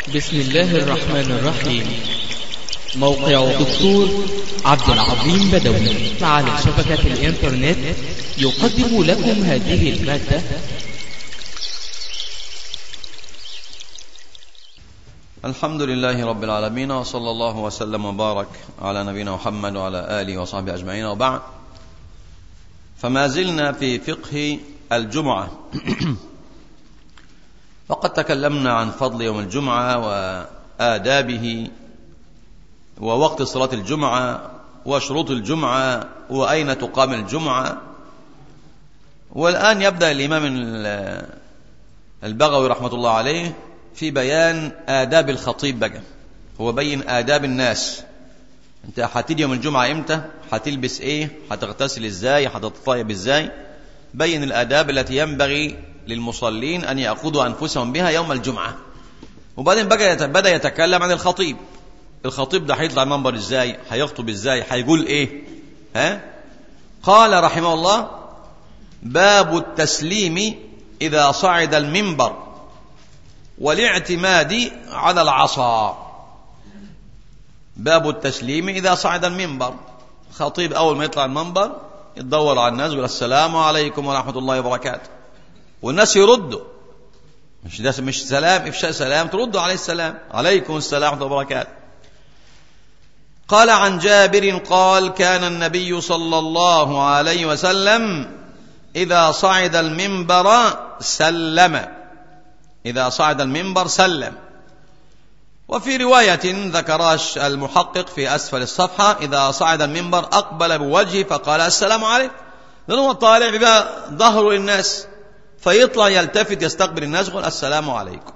بسم الله الرحمن الرحيم موقع الدكتور عبد العظيم بدوي على شبكة الإنترنت يقدم لكم هذه المادة الحمد لله رب العالمين وصلى الله وسلم وبارك على نبينا محمد وعلى آله وصحبه أجمعين وبعد فما زلنا في فقه الجمعة وقد تكلمنا عن فضل يوم الجمعة وآدابه ووقت صلاة الجمعة وشروط الجمعة وأين تقام الجمعة والآن يبدأ الإمام البغوي رحمة الله عليه في بيان آداب الخطيب بقى هو بين آداب الناس انت هتيجي يوم الجمعة امتى هتلبس ايه هتغتسل ازاي هتتطيب ازاي بين الآداب التي ينبغي للمصلين أن يأخذوا أنفسهم بها يوم الجمعة وبعدين بقى بدأ يتكلم عن الخطيب الخطيب ده هيطلع المنبر ازاي هيخطب ازاي هيقول ايه ها قال رحمه الله باب التسليم إذا صعد المنبر والاعتماد على العصا باب التسليم إذا صعد المنبر خطيب أول ما يطلع المنبر يتدور على الناس يقول السلام عليكم ورحمة الله وبركاته والناس يردوا مش ده مش سلام افشاء سلام تردوا عليه السلام عليكم السلام ورحمة الله وبركاته قال عن جابر قال كان النبي صلى الله عليه وسلم إذا صعد المنبر سلم إذا صعد المنبر سلم وفي رواية ذكرها المحقق في أسفل الصفحة إذا صعد المنبر أقبل بوجهه فقال السلام عليكم لأنه هو طالع بما ظهر الناس فيطلع يلتفت يستقبل الناس يقول السلام عليكم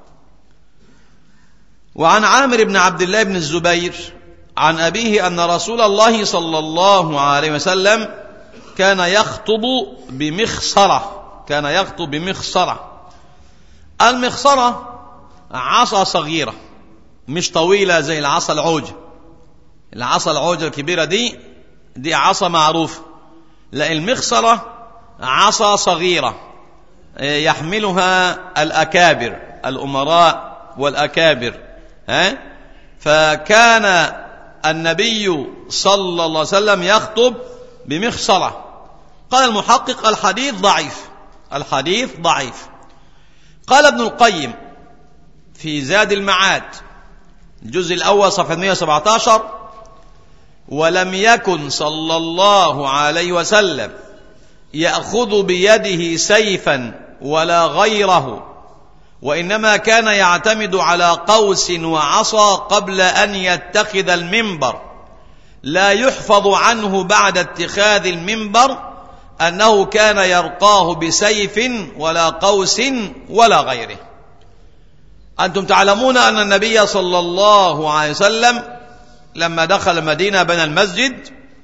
وعن عامر بن عبد الله بن الزبير عن أبيه أن رسول الله صلى الله عليه وسلم كان يخطب بمخصرة كان يخطب بمخصرة المخصرة عصا صغيرة مش طويلة زي العصا العوجة العصا العوجة الكبيرة دي دي عصا معروفة لا المخصرة عصا صغيرة يحملها الأكابر الأمراء والأكابر ها فكان النبي صلى الله عليه وسلم يخطب بمخصرة قال المحقق الحديث ضعيف الحديث ضعيف قال ابن القيم في زاد المعاد الجزء الأول صفحة 117 ولم يكن صلى الله عليه وسلم يأخذ بيده سيفا ولا غيره وإنما كان يعتمد على قوس وعصا قبل أن يتخذ المنبر لا يحفظ عنه بعد اتخاذ المنبر أنه كان يرقاه بسيف ولا قوس ولا غيره أنتم تعلمون أن النبي صلى الله عليه وسلم لما دخل المدينة بنى المسجد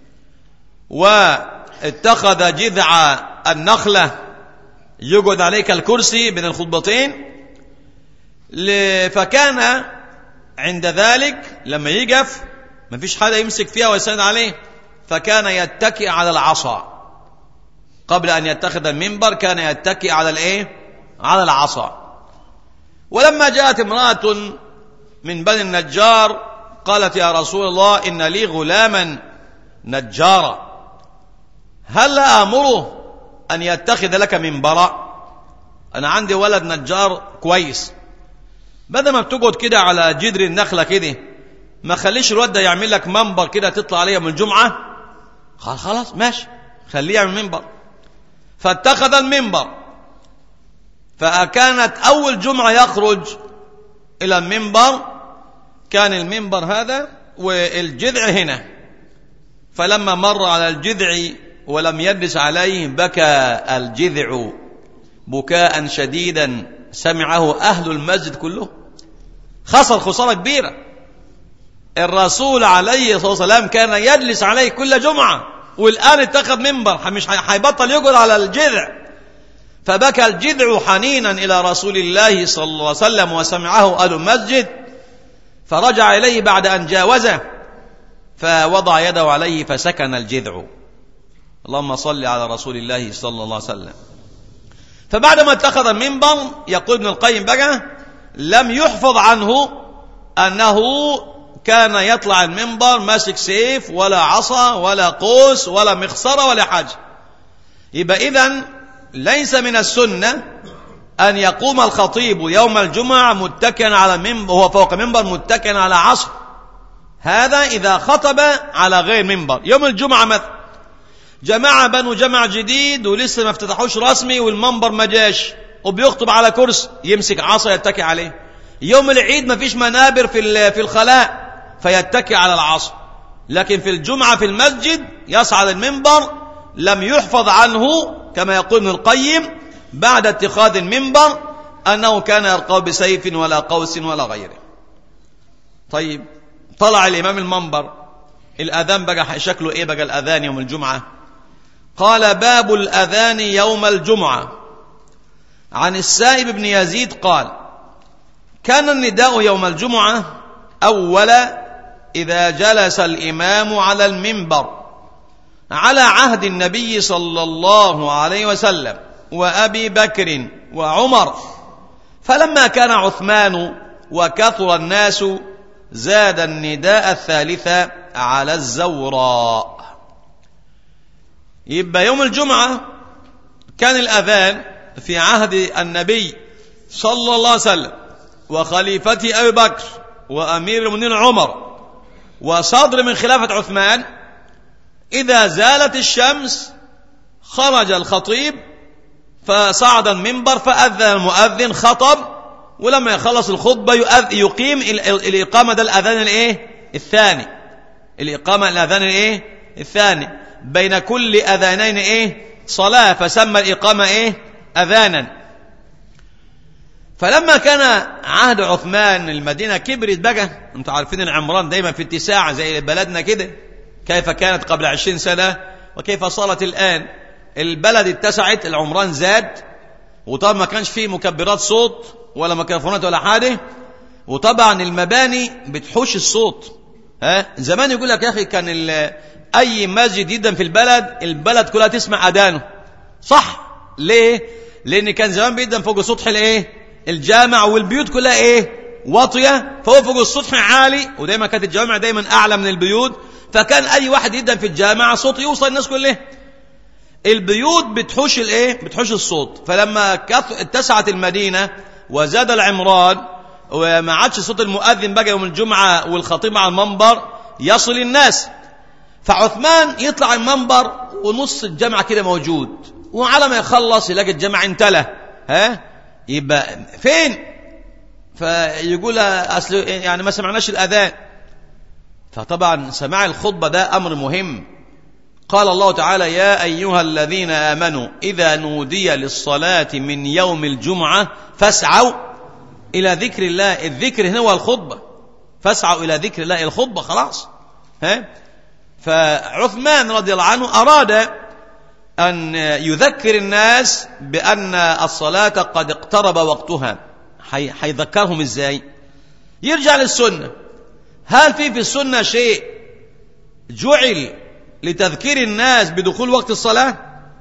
واتخذ جذع النخلة يقعد عليك الكرسي بين الخطبتين فكان عند ذلك لما يقف ما فيش حدا يمسك فيها ويسند عليه فكان يتكئ على العصا قبل أن يتخذ المنبر كان يتكئ على الايه على العصا ولما جاءت امرأة من بني النجار قالت يا رسول الله إن لي غلاما نجارا هل آمره أن يتخذ لك منبرا أنا عندي ولد نجار كويس بدل ما بتقعد كده على جدر النخلة كده ما خليش الواد ده يعمل لك منبر كده تطلع عليه من الجمعة قال خلاص ماشي خليه يعمل منبر فاتخذ المنبر فكانت أول جمعة يخرج إلى المنبر كان المنبر هذا والجذع هنا فلما مر على الجذع ولم يجلس عليه بكى الجذع بكاء شديدا سمعه أهل المسجد كله خسر خسارة كبيرة الرسول عليه الصلاة والسلام كان يجلس عليه كل جمعة والآن اتخذ منبر مش هيبطل يقعد على الجذع فبكى الجذع حنينا إلى رسول الله صلى الله عليه وسلم وسمعه أهل المسجد فرجع إليه بعد أن جاوزه فوضع يده عليه فسكن الجذع اللهم صل على رسول الله صلى الله عليه وسلم فبعدما اتخذ المنبر يقول ابن القيم بقى لم يحفظ عنه أنه كان يطلع المنبر ماسك سيف ولا عصا ولا قوس ولا مخصرة ولا حاجة يبقى إذن ليس من السنة أن يقوم الخطيب يوم الجمعة متكئا على منبر وهو فوق منبر متكئا على عصر هذا إذا خطب على غير منبر يوم الجمعة مثلا جماعة بنوا جمع جديد ولسه ما افتتحوش رسمي والمنبر ما جاش وبيخطب على كرسي يمسك عصا يتكي عليه يوم العيد ما فيش منابر في في الخلاء فيتكي على العصا لكن في الجمعة في المسجد يصعد المنبر لم يحفظ عنه كما يقول ابن القيم بعد اتخاذ المنبر أنه كان يرقى بسيف ولا قوس ولا غيره طيب طلع الإمام المنبر الأذان بقى شكله إيه بقى الأذان يوم الجمعة قال باب الأذان يوم الجمعة عن السائب بن يزيد قال كان النداء يوم الجمعة أول إذا جلس الإمام على المنبر على عهد النبي صلى الله عليه وسلم وأبي بكر وعمر فلما كان عثمان وكثر الناس زاد النداء الثالثة على الزوراء يبقى يوم الجمعة كان الأذان في عهد النبي صلى الله عليه وسلم وخليفته أبي بكر وأمير المؤمنين عمر وصدر من خلافة عثمان إذا زالت الشمس خرج الخطيب فصعد المنبر فأذن المؤذن خطب ولما يخلص الخطبة يقيم الإقامة ده الأذان الإيه الثاني الإقامة الأذان الإيه الثاني بين كل أذانين إيه صلاة فسمى الإقامة إيه أذانا فلما كان عهد عثمان المدينة كبرت بقى انتوا عارفين العمران دايما في اتساع زي بلدنا كده كيف كانت قبل عشرين سنة وكيف صارت الآن البلد اتسعت العمران زاد وطبعا ما كانش فيه مكبرات صوت ولا ميكروفونات ولا حاجة وطبعا المباني بتحوش الصوت ها زمان يقول لك يا أخي كان أي مسجد جدا في البلد البلد كلها تسمع أذانه صح ليه لأن كان زمان بيدا فوق سطح الإيه الجامع والبيوت كلها إيه واطية فهو فوق السطح عالي ودايما كانت الجوامع دايما أعلى من البيوت فكان أي واحد جدا في الجامع صوت يوصل الناس كلها البيوت بتحوش الايه بتحوش الصوت فلما اتسعت المدينة وزاد العمران وما عادش صوت المؤذن بقى يوم الجمعة والخطيب على المنبر يصل الناس فعثمان يطلع المنبر ونص الجامعة كده موجود وعلى ما يخلص يلاقي الجامعة انتلى ها يبقى فين فيقول اصل يعني ما سمعناش الاذان فطبعا سماع الخطبة ده امر مهم قال الله تعالى يا ايها الذين امنوا اذا نودي للصلاة من يوم الجمعة فاسعوا الى ذكر الله الذكر هنا هو الخطبة فاسعوا الى ذكر الله الخطبة خلاص ها فعثمان رضي الله عنه أراد أن يذكر الناس بأن الصلاة قد اقترب وقتها حيذكرهم إزاي يرجع للسنة هل في في السنة شيء جعل لتذكير الناس بدخول وقت الصلاة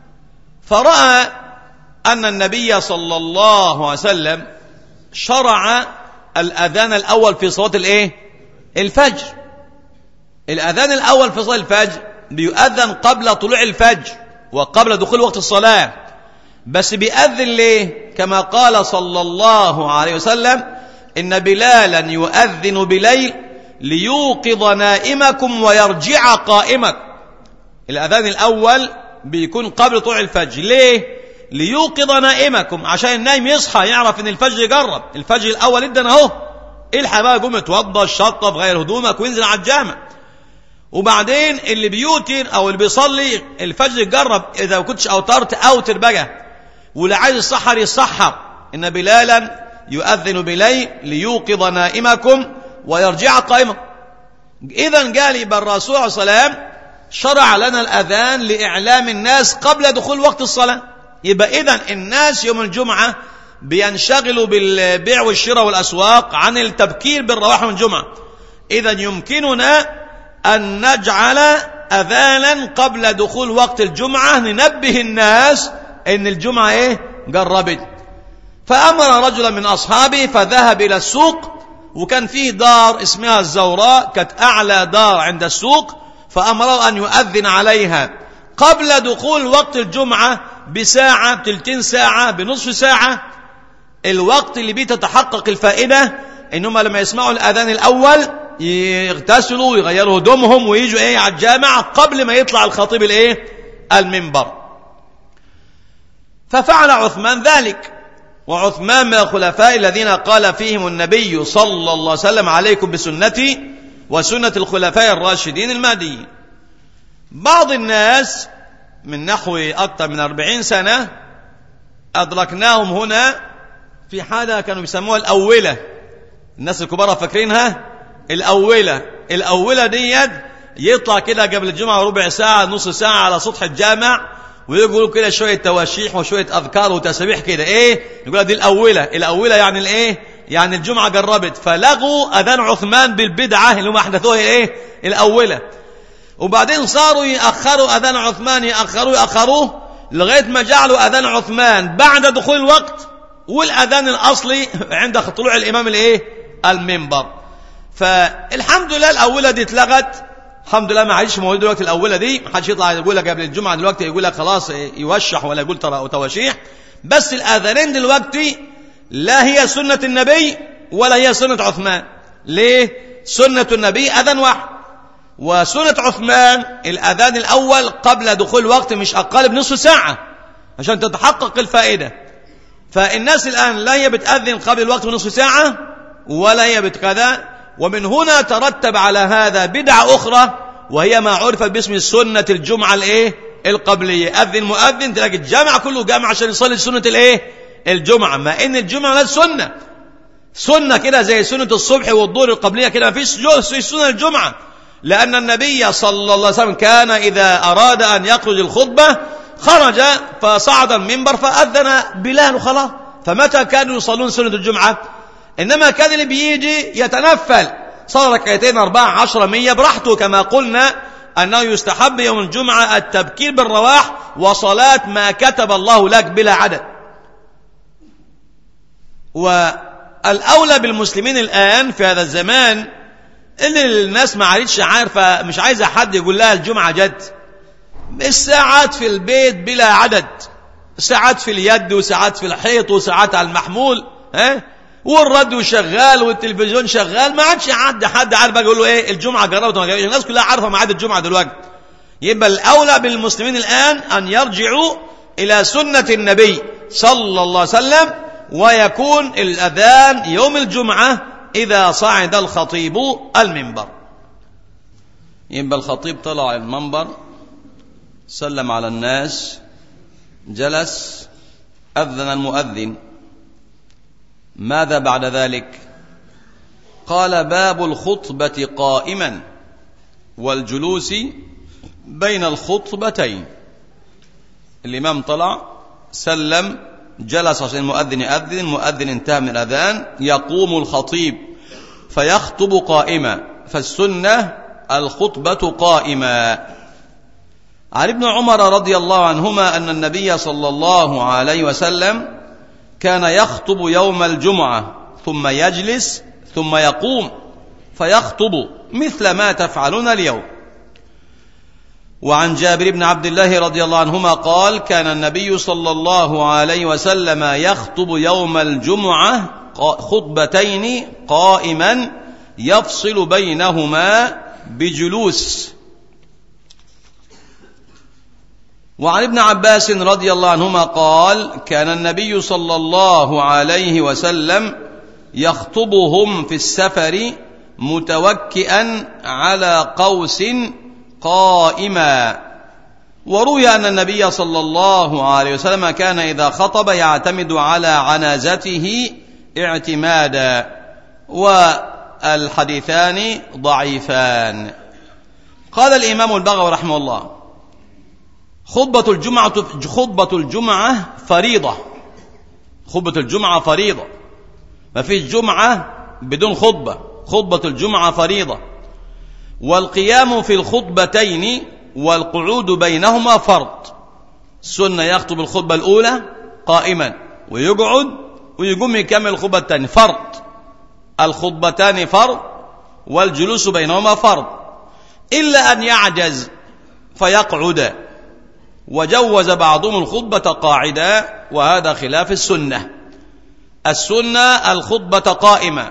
فرأى أن النبي صلى الله عليه وسلم شرع الأذان الأول في صلاة الإيه الفجر الأذان الأول في صلاة الفجر بيؤذن قبل طلوع الفجر وقبل دخول وقت الصلاة بس بيأذن ليه كما قال صلى الله عليه وسلم إن بلالا يؤذن بليل ليوقظ نائمكم ويرجع قائمك الأذان الأول بيكون قبل طلوع الفجر ليه ليوقظ نائمكم عشان النايم يصحى يعرف ان الفجر يقرب الفجر الاول ادن اهو الحق بقى قوم اتوضى الشطف غير هدومك وانزل على الجامع وبعدين اللي بيوتر او اللي بيصلي الفجر يجرب اذا ما كنتش اوترت اوتر بقى واللي عايز يسحر يسحر ان بلالا يؤذن بليل ليوقظ نائمكم ويرجع قائما اذا قال يبقى الرسول عليه السلام شرع لنا الاذان لاعلام الناس قبل دخول وقت الصلاه يبقى اذا الناس يوم الجمعه بينشغلوا بالبيع والشراء والاسواق عن التبكير بالرواح من الجمعه اذا يمكننا أن نجعل أذانا قبل دخول وقت الجمعة ننبه الناس أن الجمعة إيه قربت فأمر رجلا من أصحابه فذهب إلى السوق وكان فيه دار اسمها الزوراء كانت أعلى دار عند السوق فأمره أن يؤذن عليها قبل دخول وقت الجمعة بساعة بتلتين ساعة بنصف ساعة الوقت اللي بيه تتحقق الفائدة إنهم لما يسمعوا الأذان الأول يغتسلوا ويغيروا هدومهم ويجوا إيه على الجامع قبل ما يطلع الخطيب الإيه المنبر ففعل عثمان ذلك وعثمان من الخلفاء الذين قال فيهم النبي صلى الله عليه وسلم عليكم بسنتي وسنة الخلفاء الراشدين المهديين بعض الناس من نحو أكثر من أربعين سنة أدركناهم هنا في حالة كانوا بيسموها الأولة الناس الكبار فاكرينها الأولة الأولة ديت يطلع كده قبل الجمعة ربع ساعة نص ساعة على سطح الجامع ويقولوا كده شوية تواشيح وشوية أذكار وتسابيح كده إيه يقول دي الأولة الأولة يعني الإيه يعني الجمعة قربت فلغوا أذان عثمان بالبدعة اللي هم أحدثوها إيه الأولة وبعدين صاروا يأخروا أذان عثمان يأخروا يأخروه لغاية ما جعلوا أذان عثمان بعد دخول الوقت والأذان الأصلي عند طلوع الإمام الإيه المنبر فالحمد لله الأولى دي اتلغت الحمد لله ما عادش موجود دلوقتي الاولى دي ما حدش يطلع يقول لك قبل الجمعه دلوقتي يقول لك خلاص يوشح ولا يقول ترى تواشيح بس الاذانين دلوقتي لا هي سنه النبي ولا هي سنه عثمان ليه سنه النبي اذان واحد وسنه عثمان الاذان الاول قبل دخول الوقت مش اقل بنصف ساعه عشان تتحقق الفائده فالناس الان لا هي بتاذن قبل الوقت بنصف ساعه ولا هي بكذا ومن هنا ترتب على هذا بدعة أخرى وهي ما عرفت باسم سنة الجمعة الإيه القبلية أذن مؤذن تلاقي الجامع كله جامع عشان يصلي سنة الإيه الجمعة ما إن الجمعة لا سنة سنة كده زي سنة الصبح والظهر القبلية كده ما فيش سنة الجمعة لأن النبي صلى الله عليه وسلم كان إذا أراد أن يخرج الخطبة خرج فصعد المنبر فأذن بلال وخلاص فمتى كانوا يصلون سنة الجمعة إنما كان اللي بيجي يتنفل صار ركعتين أربعة عشرة مية براحته كما قلنا أنه يستحب يوم الجمعة التبكير بالرواح وصلاة ما كتب الله لك بلا عدد والأولى بالمسلمين الآن في هذا الزمان اللي الناس ما عادتش عارفة مش عايزة حد يقول لها الجمعة جد الساعات في البيت بلا عدد ساعات في اليد وساعات في الحيط وساعات على المحمول ها والراديو شغال والتلفزيون شغال ما عادش حد حد عارف يقول له ايه الجمعه جربت ما جربتش الناس كلها عارفه ميعاد الجمعه دلوقتي يبقى الاولى بالمسلمين الان ان يرجعوا الى سنه النبي صلى الله عليه وسلم ويكون الاذان يوم الجمعه اذا صعد الخطيب المنبر يبقى الخطيب طلع المنبر سلم على الناس جلس اذن المؤذن ماذا بعد ذلك قال باب الخطبة قائما والجلوس بين الخطبتين الإمام طلع سلم جلس عشان المؤذن يأذن المؤذن انتهى من الأذان يقوم الخطيب فيخطب قائما فالسنة الخطبة قائما عن ابن عمر رضي الله عنهما أن النبي صلى الله عليه وسلم كان يخطب يوم الجمعة ثم يجلس ثم يقوم فيخطب مثل ما تفعلون اليوم وعن جابر بن عبد الله رضي الله عنهما قال كان النبي صلى الله عليه وسلم يخطب يوم الجمعة خطبتين قائما يفصل بينهما بجلوس وعن ابن عباس رضي الله عنهما قال كان النبي صلى الله عليه وسلم يخطبهم في السفر متوكئا على قوس قائما وروي ان النبي صلى الله عليه وسلم كان اذا خطب يعتمد على عنازته اعتمادا والحديثان ضعيفان قال الامام البغوي رحمه الله خطبة الجمعة خطبة الجمعة فريضة خطبة الجمعة فريضة ما فيش جمعة بدون خطبة خطبة الجمعة فريضة والقيام في الخطبتين والقعود بينهما فرض السنة يخطب الخطبة الأولى قائما ويقعد ويقوم يكمل الخطبة الثانية فرض الخطبتان فرض والجلوس بينهما فرض إلا أن يعجز فيقعد وجوز بعضهم الخطبة قاعدة وهذا خلاف السنة السنة الخطبة قائمة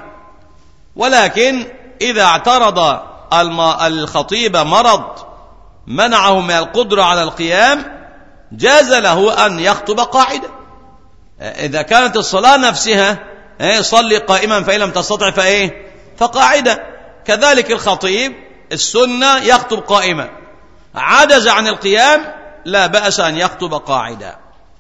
ولكن إذا اعترض الخطيب مرض منعه من القدرة على القيام جاز له أن يخطب قاعدة إذا كانت الصلاة نفسها إيه، صلي قائما فإن لم تستطع فإيه فقاعدة كذلك الخطيب السنة يخطب قائما عجز عن القيام لا بأس أن يخطب قاعدا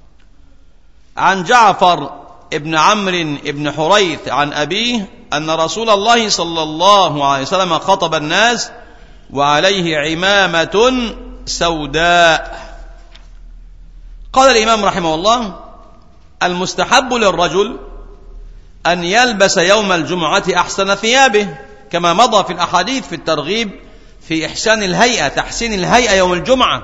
عن جعفر ابن عمرو بن حريث عن أبيه أن رسول الله صلى الله عليه وسلم خطب الناس وعليه عمامة سوداء قال الإمام رحمه الله المستحب للرجل أن يلبس يوم الجمعة أحسن ثيابه كما مضى في الأحاديث في الترغيب في إحسان الهيئة تحسين الهيئة يوم الجمعة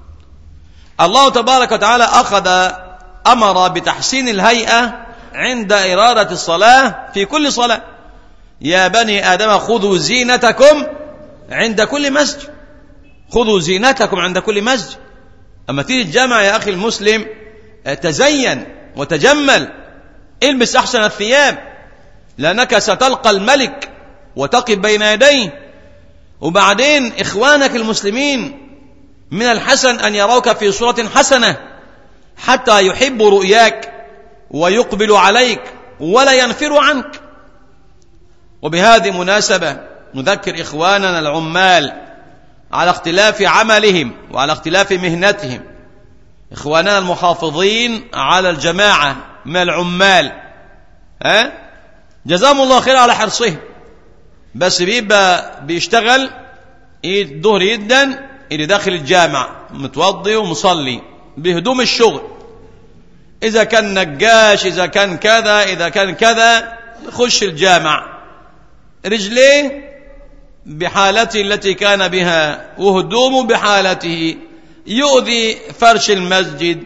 الله تبارك وتعالى أخذ أمر بتحسين الهيئة عند إرادة الصلاة في كل صلاة يا بني آدم خذوا زينتكم عند كل مسجد خذوا زينتكم عند كل مسجد أما تيجي الجامع يا أخي المسلم تزين وتجمل البس أحسن الثياب لأنك ستلقى الملك وتقف بين يديه وبعدين إخوانك المسلمين من الحسن أن يروك في صورة حسنة حتى يحبوا رؤياك ويقبلوا عليك ولا ينفروا عنك وبهذه مناسبة نذكر إخواننا العمال على اختلاف عملهم وعلى اختلاف مهنتهم إخواننا المحافظين على الجماعة من العمال ها جزاهم الله خير على حرصهم بس بيبقى بيشتغل الظهر جدا اللي داخل الجامع متوضي ومصلي بهدوم الشغل إذا كان نجاش إذا كان كذا إذا كان كذا يخش الجامع رجليه بحالته التي كان بها وهدومه بحالته يؤذي فرش المسجد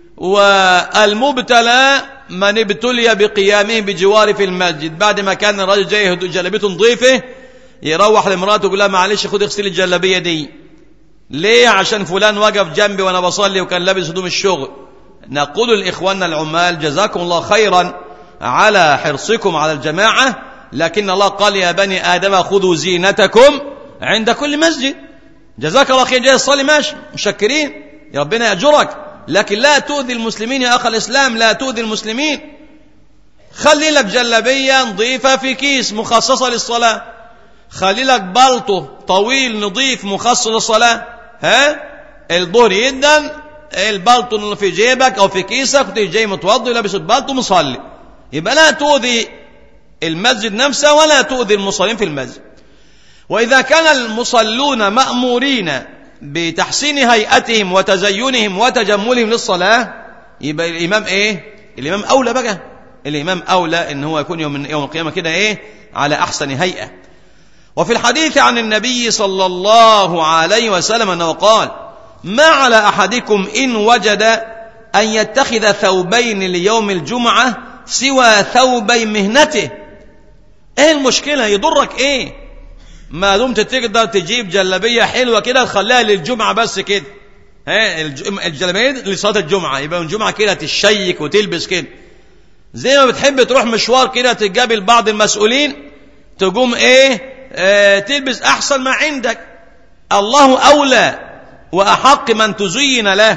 والمبتلى من ابتلي بقيامه بجوار في المسجد بعد ما كان الرجل جاي جلبيته نظيفه يروح لمراته يقول لها معلش خد اغسلي الجلابيه دي ليه عشان فلان وقف جنبي وانا بصلي وكان لابس هدوم الشغل نقول لاخواننا العمال جزاكم الله خيرا على حرصكم على الجماعه لكن الله قال يا بني ادم خذوا زينتكم عند كل مسجد جزاك الله خير جاي تصلي ماشي مشكرين يا ربنا ياجرك لكن لا تؤذي المسلمين يا أخ الإسلام لا تؤذي المسلمين خلي لك جلبية نظيفة في كيس مخصصة للصلاة خلي لك بلطو طويل نظيف مخصص للصلاة ها الظهر جدا البلطو في جيبك أو في كيسك وتيجي جاي متوضي لابس البلطو مصلي يبقى لا تؤذي المسجد نفسه ولا تؤذي المصلين في المسجد وإذا كان المصلون مأمورين بتحسين هيئتهم وتزينهم وتجملهم للصلاة يبقى الإمام إيه الإمام أولى بقى الإمام أولى إن هو يكون يوم يوم القيامة كده إيه على أحسن هيئة وفي الحديث عن النبي صلى الله عليه وسلم أنه قال ما على أحدكم إن وجد أن يتخذ ثوبين ليوم الجمعة سوى ثوبي مهنته ايه المشكلة يضرك ايه ما دمت تقدر تجيب جلابيه حلوه كده تخليها للجمعه بس كده ها الجلابيه لصلاه الجمعه يبقى من الجمعه كده تشيك وتلبس كده زي ما بتحب تروح مشوار كده تقابل بعض المسؤولين تقوم ايه آه تلبس احسن ما عندك الله اولى واحق من تزين له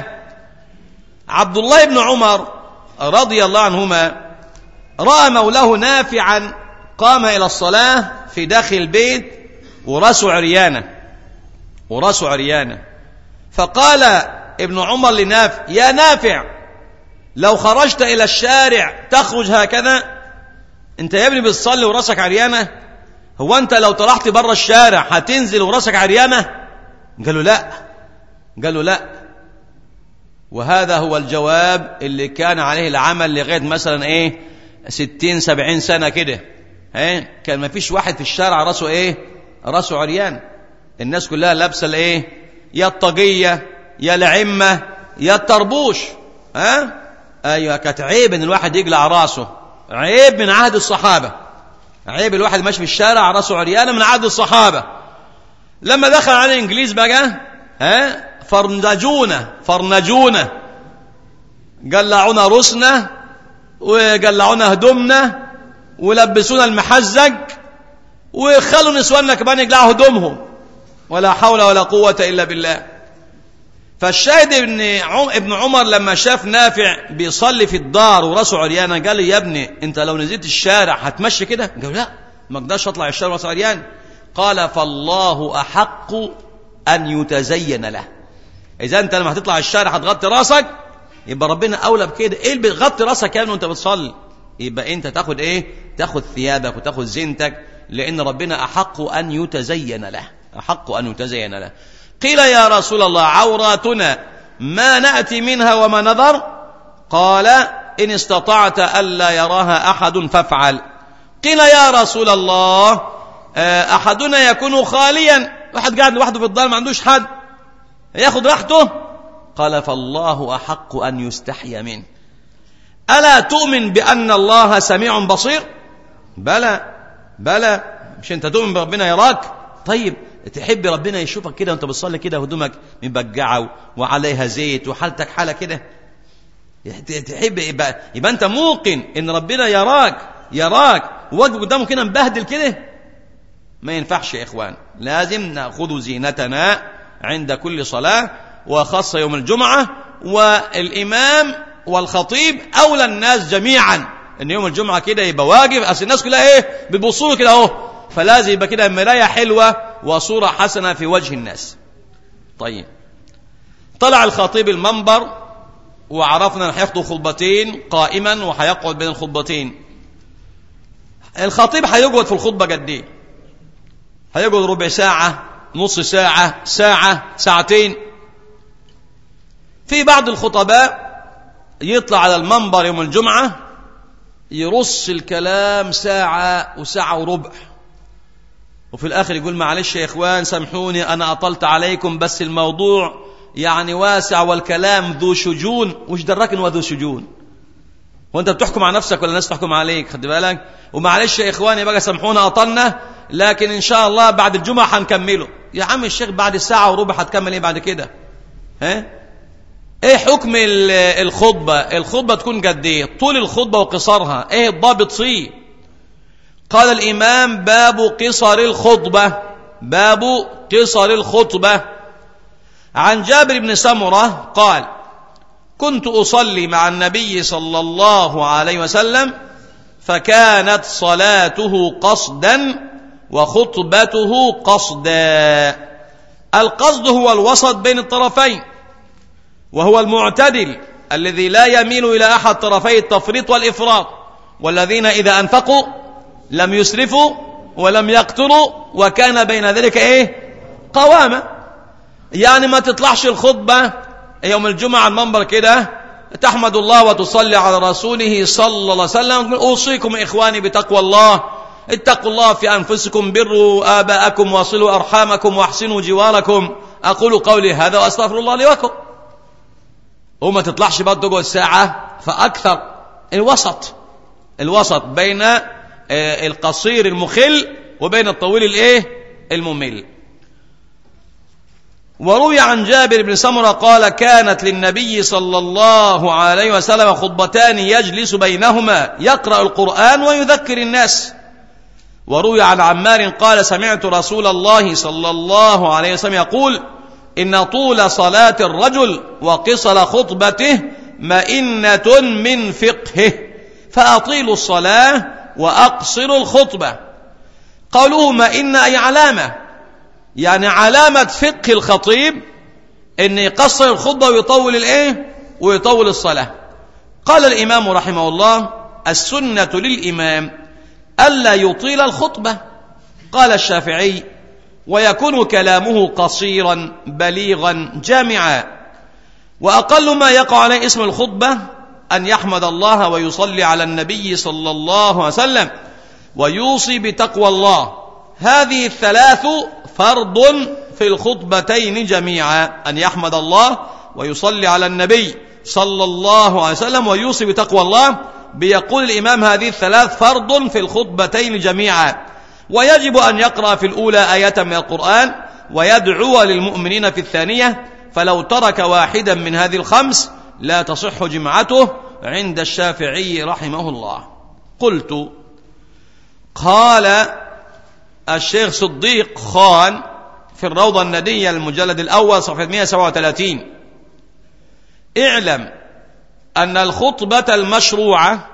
عبد الله بن عمر رضي الله عنهما راى مولاه نافعا قام الى الصلاه في داخل البيت وراسه عريانة وراسه عريانة فقال ابن عمر لنافع يا نافع لو خرجت إلى الشارع تخرج هكذا انت يا ابني بتصلي وراسك عريانة هو انت لو طلعت بره الشارع هتنزل وراسك عريانة قالوا لا قالوا لا وهذا هو الجواب اللي كان عليه العمل لغاية مثلا ايه ستين سبعين سنة كده ايه كان ما فيش واحد في الشارع راسه ايه راسه عريان الناس كلها لابسه الايه يا الطاقيه يا العمه يا الطربوش ها ايوه كانت عيب ان الواحد يقلع راسه عيب من عهد الصحابه عيب الواحد ماشي في الشارع راسه عريانه من عهد الصحابه لما دخل على الانجليز بقى ها فرنجونا فرنجونا قلعونا رسنا وقلعونا هدومنا ولبسونا المحزق وخلوا نسواننا كمان يقلعوا هدومهم ولا حول ولا قوة إلا بالله فالشاهد ابن ابن عمر لما شاف نافع بيصلي في الدار وراسه عريانة قال لي يا ابني انت لو نزلت الشارع هتمشي كده قال لا ما اقدرش اطلع الشارع وراسه عريان قال فالله احق ان يتزين له اذا انت لما هتطلع الشارع هتغطي راسك يبقى ربنا اولى بكده ايه اللي بتغطي راسك يعني وانت بتصلي يبقى انت تاخد ايه تاخد ثيابك وتاخد زينتك لان ربنا احق ان يتزين له احق ان يتزين له قيل يا رسول الله عوراتنا ما ناتي منها وما نذر قال ان استطعت الا يراها احد فافعل قيل يا رسول الله احدنا يكون خاليا واحد قاعد لوحده في الدار ما عندوش حد ياخد راحته قال فالله احق ان يستحيا منه الا تؤمن بان الله سميع بصير بلى بلى مش انت تؤمن بربنا يراك طيب تحب ربنا يشوفك كده وانت بتصلي كده هدومك مبجعه وعليها زيت وحالتك حاله كده تحب يبقى, يبقى انت موقن ان ربنا يراك يراك وواقف قدامه كده مبهدل كده ما ينفعش يا اخوان لازم ناخذ زينتنا عند كل صلاه وخاصه يوم الجمعه والامام والخطيب اولى الناس جميعا ان يوم الجمعه كده يبقى واقف اصل الناس كلها ايه بتبصوا له كده اهو فلازم يبقى كده مرايه حلوه وصوره حسنه في وجه الناس طيب طلع الخطيب المنبر وعرفنا ان هياخدوا خطبتين قائما وهيقعد بين الخطبتين الخطيب هيقعد في الخطبه قد ايه هيقعد ربع ساعه نص ساعه ساعه ساعتين في بعض الخطباء يطلع على المنبر يوم الجمعه يرص الكلام ساعه وساعه وربع وفي الاخر يقول معلش يا اخوان سامحوني انا اطلت عليكم بس الموضوع يعني واسع والكلام ذو شجون وش دراك انه ذو شجون وانت بتحكم على نفسك ولا الناس تحكم عليك خد بالك ومعلش يا اخواني بقى سامحونا اطلنا لكن ان شاء الله بعد الجمعه هنكمله يا عم الشيخ بعد الساعه وربع هتكمل ايه بعد كده ها ايه حكم الخطبه الخطبه تكون قد ايه طول الخطبه وقصرها ايه الضابط فيه قال الامام باب قصر الخطبه باب قصر الخطبه عن جابر بن سمره قال كنت اصلي مع النبي صلى الله عليه وسلم فكانت صلاته قصدا وخطبته قصدا القصد هو الوسط بين الطرفين وهو المعتدل الذي لا يميل الى احد طرفي التفريط والافراط والذين اذا انفقوا لم يسرفوا ولم يقتروا وكان بين ذلك ايه قوامه يعني ما تطلعش الخطبه يوم الجمعه على المنبر كده تحمد الله وتصلي على رسوله صلى الله عليه وسلم اوصيكم اخواني بتقوى الله اتقوا الله في انفسكم بروا اباءكم واصلوا ارحامكم واحسنوا جواركم اقول قولي هذا واستغفر الله لي ولكم وما تطلعش برضه تقعد ساعة فأكثر الوسط الوسط بين القصير المخل وبين الطويل الايه الممل وروي عن جابر بن سمرة قال كانت للنبي صلى الله عليه وسلم خطبتان يجلس بينهما يقرأ القرآن ويذكر الناس وروي عن عمار قال سمعت رسول الله صلى الله عليه وسلم يقول إن طول صلاة الرجل وقصر خطبته مئنة من فقهه فأطيلوا الصلاة وأقصروا الخطبة قالوا مئنة أي علامة يعني علامة فقه الخطيب أن يقصر الخطبة ويطول الإيه ويطول الصلاة قال الإمام رحمه الله السنة للإمام ألا يطيل الخطبة قال الشافعي ويكون كلامه قصيرا بليغا جامعا واقل ما يقع عليه اسم الخطبه ان يحمد الله ويصلي على النبي صلى الله عليه وسلم ويوصي بتقوى الله هذه الثلاث فرض في الخطبتين جميعا ان يحمد الله ويصلي على النبي صلى الله عليه وسلم ويوصي بتقوى الله بيقول الإمام هذه الثلاث فرض في الخطبتين جميعا ويجب أن يقرأ في الأولى آية من القرآن ويدعو للمؤمنين في الثانية فلو ترك واحدا من هذه الخمس لا تصح جمعته عند الشافعي رحمه الله قلت قال الشيخ صديق خان في الروضة الندية المجلد الأول صفحة 137 اعلم أن الخطبة المشروعة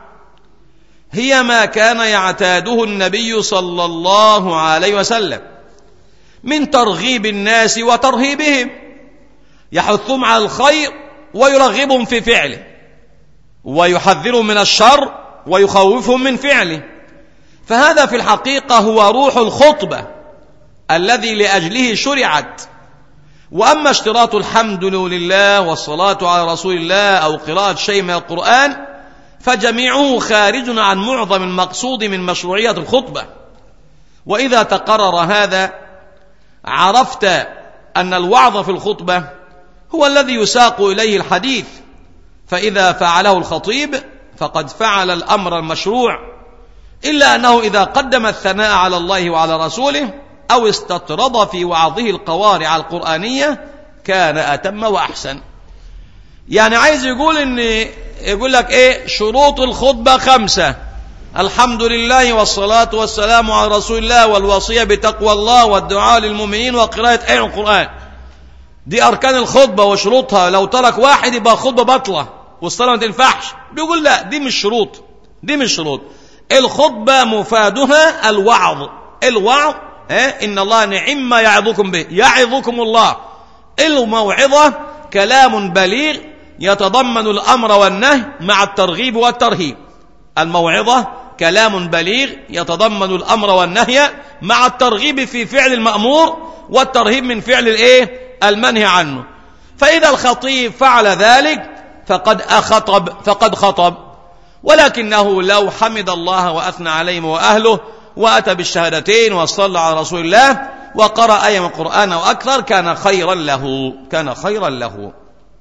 هي ما كان يعتاده النبي صلى الله عليه وسلم من ترغيب الناس وترهيبهم يحثهم على الخير ويرغبهم في فعله ويحذرهم من الشر ويخوفهم من فعله فهذا في الحقيقة هو روح الخطبة الذي لأجله شرعت وأما اشتراط الحمد لله والصلاة على رسول الله أو قراءة شيء من القرآن فجميعه خارج عن معظم المقصود من مشروعية الخطبة وإذا تقرر هذا عرفت أن الوعظ في الخطبة هو الذي يساق إليه الحديث فإذا فعله الخطيب فقد فعل الأمر المشروع إلا أنه إذا قدم الثناء على الله وعلى رسوله أو استطرد في وعظه القوارع القرآنية كان أتم وأحسن يعني عايز يقول ان يقول لك ايه شروط الخطبة خمسة الحمد لله والصلاة والسلام على رسول الله والوصية بتقوى الله والدعاء للمؤمنين وقراءة آية القرآن دي أركان الخطبة وشروطها لو ترك واحد يبقى خطبة بطلة والصلاة ما تنفعش بيقول لا دي مش شروط دي مش شروط الخطبة مفادها الوعظ الوعظ اه إن الله نعم ما يعظكم به يعظكم الله الموعظة كلام بليغ يتضمن الأمر والنهي مع الترغيب والترهيب الموعظة كلام بليغ يتضمن الأمر والنهي مع الترغيب في فعل المأمور والترهيب من فعل الايه المنهي عنه فإذا الخطيب فعل ذلك فقد أخطب فقد خطب ولكنه لو حمد الله وأثنى عليه وأهله وأتى بالشهادتين وصلى على رسول الله وقرأ أي من القرآن وأكثر كان خيرا له كان خيرا له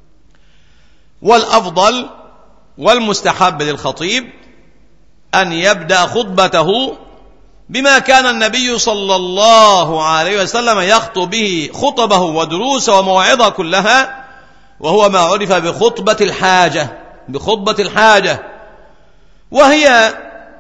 والأفضل والمستحب للخطيب أن يبدأ خطبته بما كان النبي صلى الله عليه وسلم يخطب به خطبه ودروسه ومواعظه كلها وهو ما عرف بخطبة الحاجة بخطبة الحاجة وهي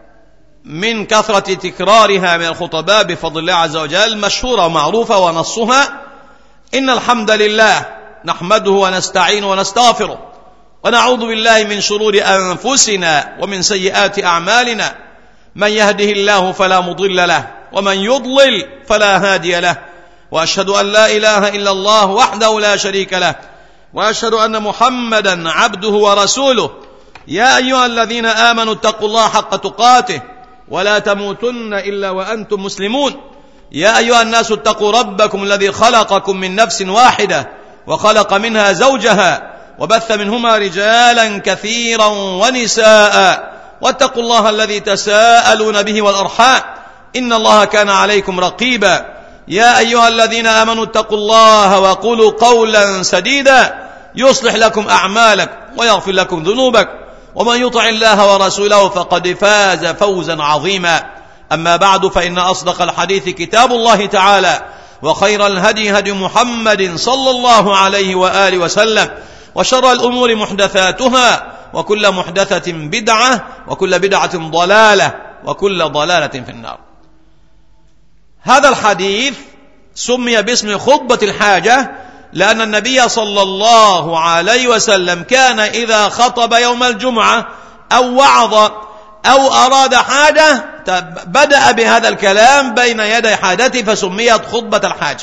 من كثرة تكرارها من الخطباء بفضل الله عز وجل مشهورة ومعروفة ونصها إن الحمد لله نحمده ونستعين ونستغفره ونعوذ بالله من شرور أنفسنا ومن سيئات أعمالنا من يهده الله فلا مضل له ومن يضلل فلا هادي له وأشهد أن لا إله إلا الله وحده لا شريك له وأشهد أن محمدا عبده ورسوله يا أيها الذين آمنوا اتقوا الله حق تقاته ولا تموتن إلا وأنتم مسلمون يا أيها الناس اتقوا ربكم الذي خلقكم من نفس واحدة وخلق منها زوجها وبث منهما رجالا كثيرا ونساء واتقوا الله الذي تساءلون به والأرحام إن الله كان عليكم رقيبا يا أيها الذين آمنوا اتقوا الله وقولوا قولا سديدا يصلح لكم أعمالك ويغفر لكم ذنوبك ومن يطع الله ورسوله فقد فاز فوزا عظيما أما بعد فإن أصدق الحديث كتاب الله تعالى وخير الهدي هدي محمد صلى الله عليه وآله وسلم وشر الأمور محدثاتها وكل محدثة بدعة وكل بدعة ضلالة وكل ضلالة في النار هذا الحديث سمي باسم خطبة الحاجة لأن النبي صلى الله عليه وسلم كان إذا خطب يوم الجمعة أو وعظ أو أراد حاجة بدأ بهذا الكلام بين يدي حاجته فسميت خطبة الحاجة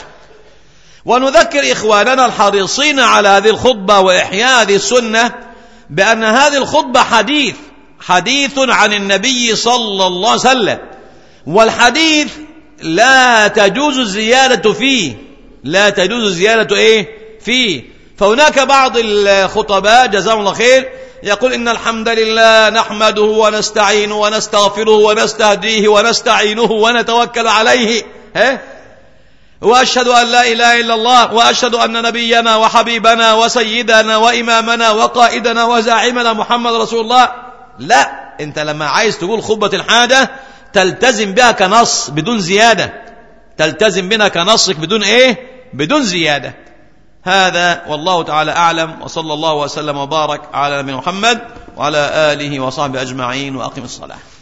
ونذكر إخواننا الحريصين على هذه الخطبة وإحياء هذه السنة بأن هذه الخطبة حديث حديث عن النبي صلى الله عليه وسلم والحديث لا تجوز الزيادة فيه لا تجوز الزيادة إيه فيه فهناك بعض الخطباء جزاهم الله خير يقول إن الحمد لله نحمده ونستعينه ونستغفره ونستهديه ونستعينه ونتوكل عليه ها وأشهد أن لا إله إلا الله وأشهد أن نبينا وحبيبنا وسيدنا وإمامنا وقائدنا وزاعمنا محمد رسول الله لا انت لما عايز تقول خطبة الحاجة تلتزم بها كنص بدون زيادة تلتزم بنا كنصك بدون ايه بدون زيادة هذا والله تعالى أعلم وصلى الله وسلم وبارك على نبينا محمد وعلى آله وصحبه أجمعين وأقم الصلاة